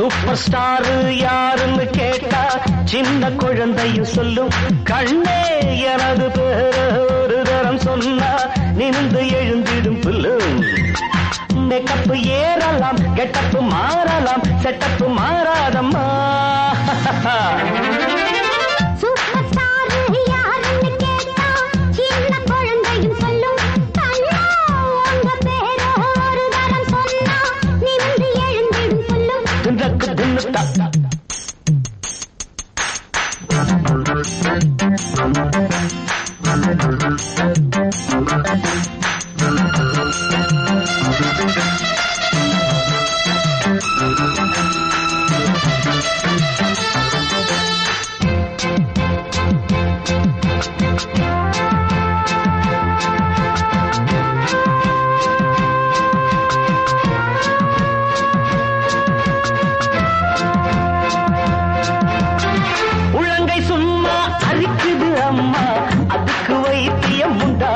Super star யாருன்னு கேட்டா சின்ன குழந்தையும் சொல்லும் கண்ணே எனது பேர ஒரு தரம் சொன்னா நிமிந்து எழுந்திடும் புல்லும் மேக்கப் ஏறலாம் கெட்டப்பு மாறலாம் செட்டப்பு மாறாதம்மா சூப்பர் ஸ்டார் யாருன்னு கேட்டா சின்ன குழந்தையும் சொல்லும் கண்ணா உங்க பேர ஒரு தரம் சொன்னா நிமிர்ந்து எழுந்திடும் சொல்லும் தின்றக்கு தின்னுட்டா உள்ளங்கை சும்மா அரிக்குது அம்மா அதுக்கு வைத்தியம் உண்டா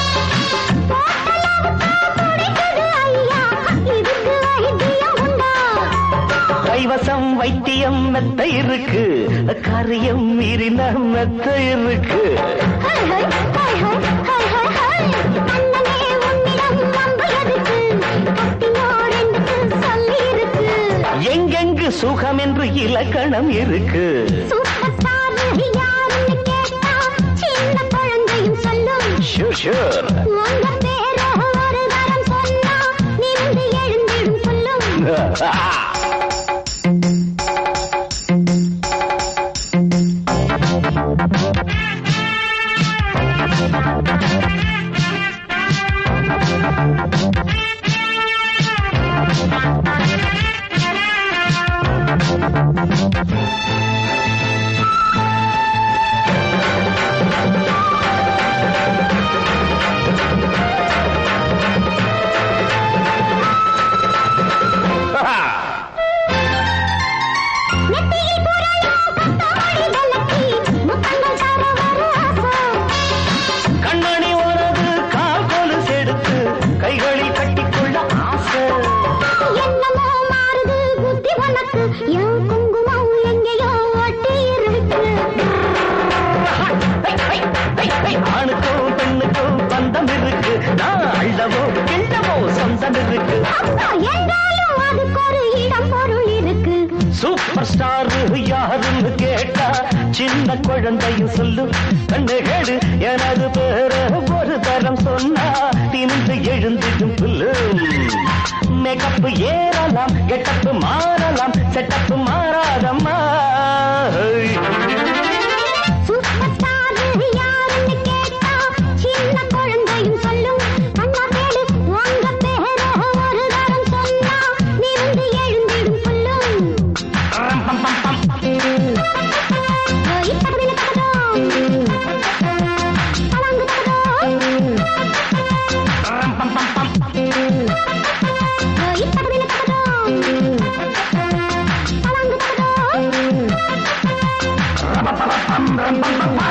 கிடைக்குது ஐயா இதுக்கு வைத்தியம் உண்டா கைவசம் வைத்தியம் மெத்த இருக்கு காரியம் மீறின மெத்த இருக்கு ஹை ஹை ஹை ஹை ஹை ஹை ஹை அண்ணனே உன்னிடம் வம்பு எதுக்கு கட்டியோர் என்று சொல்லி இருக்கு எங்கெங்கு சுகம் என்று இலக்கணம் இருக்கு சூப்பர் ஸ்டார் யாருன்னு கேட்டா சின்ன குழந்தையும் சொல்லும் ஷூர் ஷூர் உங்க பேர ஒரு தரம் சொன்னா நிமிர்ந்து எழுந்திடும் சொல்லும் நெத்தியில் புரளோ கத்தாடி விளக்கி முத்தங்கள் தர வர ஆசை கண்ணணி உனது கால் கொலு செடுத்து கைகளில் கட்டிக்கொள்ள ஆசை என்னமோ மாறுது புத்தி உனக்கு என் குங்குமம் எங்கேயோ ஒட்டி இருக்கு ஆணுக்கும் பெண்ணுக்கும் பந்தம் இருக்கு நான் அள்ளவோ கிள்ளவோ சொந்தம் இருக்கு அப்பா என்றாலும் அதுக்கு ஒரு இடம் பொருள் இருக்கு சூப்பர் ஸ்டார் யாருன்னு கேட்டா சின்ன குழந்தையும் சொல்லும் கண்ணுகேடு எனது பேர ஒரு தரம் சொன்னா திணிந்து எழுந்திடும் புல்லு மேக்கப் ஏறலாம் கெட்டப்பு மாறலாம் செட்டப்பு மாறாதம்மா சூப்பர் ஸ்டார் யாருன்னு கேட்டா சின்ன குழந்தையும் சொல்லும் கண்ணா கேடு உங்க பேர ஒரு தரம் சொன்னா நிமிர்ந்து எழுந்திடும் சொல்லும் ரம் பம் பம் பம். ஓய் பக்கத்துல பக்கத்தோ பலாங்கு பக்கத்தோ ரம் பம் பம் பம். ஓய் பக்கத்துல பக்கத்தோ பலாங்கு பக்கத்தோ ரம் பம் பம் பம்.